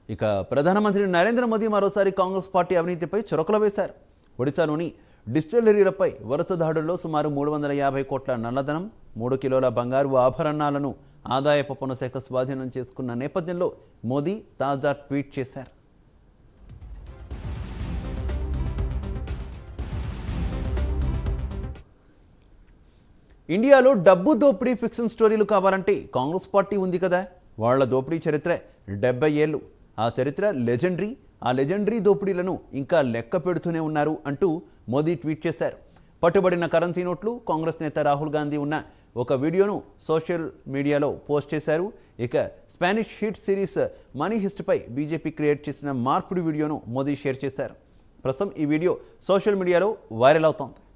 ఇక ప్రధానమంత్రి నరేంద్ర మోదీ మరోసారి కాంగ్రెస్ పార్టీ అవినీతిపై చురకలు వేశారు ఒడిశాలోని డిస్టిలరీలపై వరుస దాడుల్లో సుమారు మూడు వందల యాభై కోట్ల నల్లధనం మూడు కిలోల బంగారు ఆభరణాలను ఆదాయపు పన్ను శాఖ స్వాధీనం చేసుకున్న నేపథ్యంలో మోదీ తాజా ట్వీట్ చేశారు ఇండియాలో డబ్బు దోపిడీ ఫిక్షన్ స్టోరీలు కావాలంటే కాంగ్రెస్ పార్టీ ఉంది కదా వాళ్ళ దోపిడీ చరిత్ర డెబ్బై ఏళ్ళు ఆ చరిత్ర లెజెండరీ ఆ లెజెండరీ దోపిడీలను ఇంకా లెక్క పెడుతూనే ఉన్నారు అంటూ మోదీ ట్వీట్ చేశారు పట్టుబడిన కరెన్సీ నోట్లు కాంగ్రెస్ నేత రాహుల్ గాంధీ ఉన్న ఒక వీడియోను సోషల్ మీడియాలో పోస్ట్ చేశారు ఇక స్పానిష్ హిట్ సిరీస్ మనీ హిస్ట్పై బీజేపీ క్రియేట్ చేసిన మార్పుడి వీడియోను మోదీ షేర్ చేశారు ప్రస్తుతం ఈ వీడియో సోషల్ మీడియాలో వైరల్ అవుతోంది